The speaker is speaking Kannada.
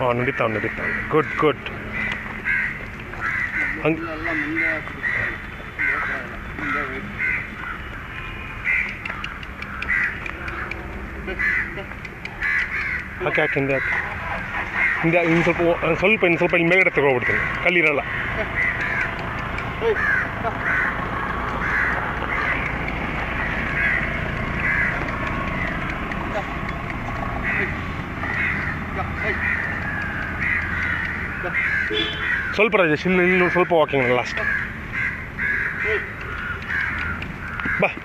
ಹಾಂ ನಡೀತಾವೆ ನಡೀತಾವೆ ಗುಡ್ ಗುಡ್ ಹಂಗೆ ಎಲ್ಲ ಮುಂದೆ ಹಾಕ್ಬಿಡ್ತಾರೆ. ಬೇಸರ ಇಲ್ಲ. ಮುಂದೆ wait. ಹಾಕಿ ಹಾಕಿ ಹಿಂದೆ ಹಾಕಿ ಹಿಂದೆ ಇನ್ನು ಸ್ವಲ್ಪ ಒಂದ್ ಸ್ವಲ್ಪ ಇನ್ನು ಸ್ವಲ್ಪ ಇಲ್ಲಿ ಮೇಲ್ಗಡೆ ತಗೊಳ್ಬಿಡ್ತೀನಿ ಕಲ್ಲಿರಲ್ಲ ಏಯ್, ಬಾ. ಬಾ. ಏಯ್. ಬಾ, ಏಯ್. ಬಾ. ಸ್ವಲ್ಪ ರಾಜೇಶ್ ಇನ್ನು ಇನ್ನು ಸ್ವಲ್ಪ ವಾಕಿಂಗ್ ಲಾಸ್ಟ್ ಏಯ್. ಬಾ